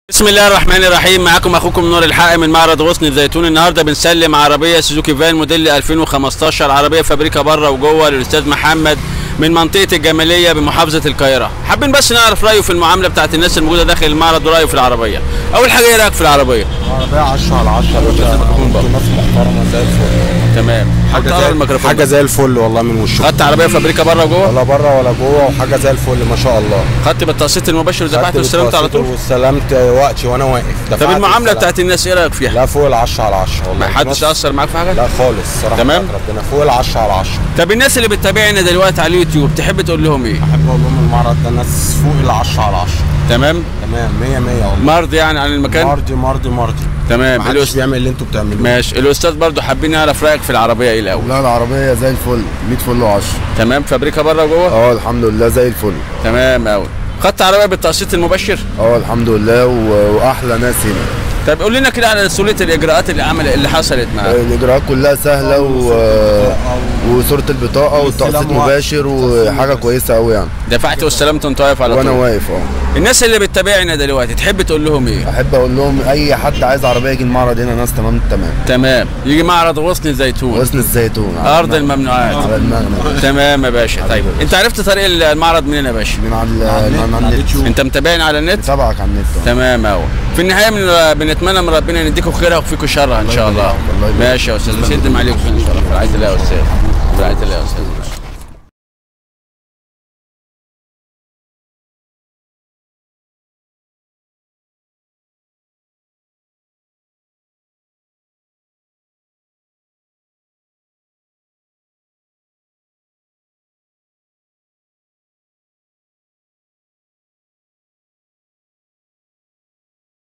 بسم الله الرحمن الرحيم معاكم اخوكم نور الحق من معرض غصن الزيتون النهارده بنسلم عربيه سوزوكي فان موديل 2015 عربيه فابريكا بره وجوه للاستاذ محمد من منطقه الجماليه بمحافظه القاهره حابين بس نعرف رايه في المعامله بتاعت الناس الموجوده داخل المعرض ورايه في العربيه اول حاجه ايه رايك في العربيه عربية 10 على 10 يا باشا انتوا ناس محترمة زي الفل تمام حاجة حط على زي الميكروفون حاجة زي الفل والله من وشكم خدت عربيه فابريكا بره وجوه ولا بره ولا جوه وحاجة زي الفل ما شاء الله خدت بالتقسيط المباشر ودفعت خدت واستلمت على طول بالتقسيط واستلمت وقتي وانا واقف طب دفعت المعامله واستلمت. بتاعت الناس ايه رايك فيها لا فوق ال 10 على 10 والله ما حدش ناس- اثر معاك في حاجه لا خالص صراحة تمام. ربنا فوق ال 10 على 10 طب الناس اللي بتتابعنا دلوقتي على اليوتيوب تحب تقول لهم ايه احب اقول لهم المعرض ده ناس فوق ال 10 على 10 تمام تمام 100 100 والله مرضي يعني عن المكان مرضي مرضي مرضي تمام ما حدش الأستاذ بيعمل اللي انتوا بتعملوه ماشي الاستاذ برضو حابين نعرف رايك في العربيه ايه الاول لا العربية زي الفل 100 فل و10 تمام فابريكا بره وجوه اه الحمد لله زي الفل تمام قوي خدت عربيه بالتقسيط المباشر اه الحمد لله و... واحلى ناس هنا طب قول لنا كده على سهوله الاجراءات اللي عمل اللي حصلت معاك الاجراءات كلها سهلة و... وصورة البطاقة والتقسيط واستلام وقت. مباشر وحاجة كويسة قوي يعني دفعت واستلمت وانت واقف على وانا طول واقف اه الناس اللي بتتابعنا دلوقتي تحب تقول لهم ايه احب اقول لهم اي حد عايز عربية يجي المعرض هنا ناس تمام تمام تمام يجي معرض غصن الزيتون وزن الزيتون على ارض المغنى. الممنوعات على المغنى تمام يا باشا طيب انت عرفت طريق المعرض منين يا باشا من على من على النت انت متابعني على النت تابعك على النت اه. تمام اهو في النهايه من بنتمنى من ربنا يديكم خيرها ويكفيكم شرها ان شاء الله الله يبارك. ماشي يا استاذ بسد عليكم ان شاء الله في رعايه الله يا استاذ في رعايه الله يا استاذ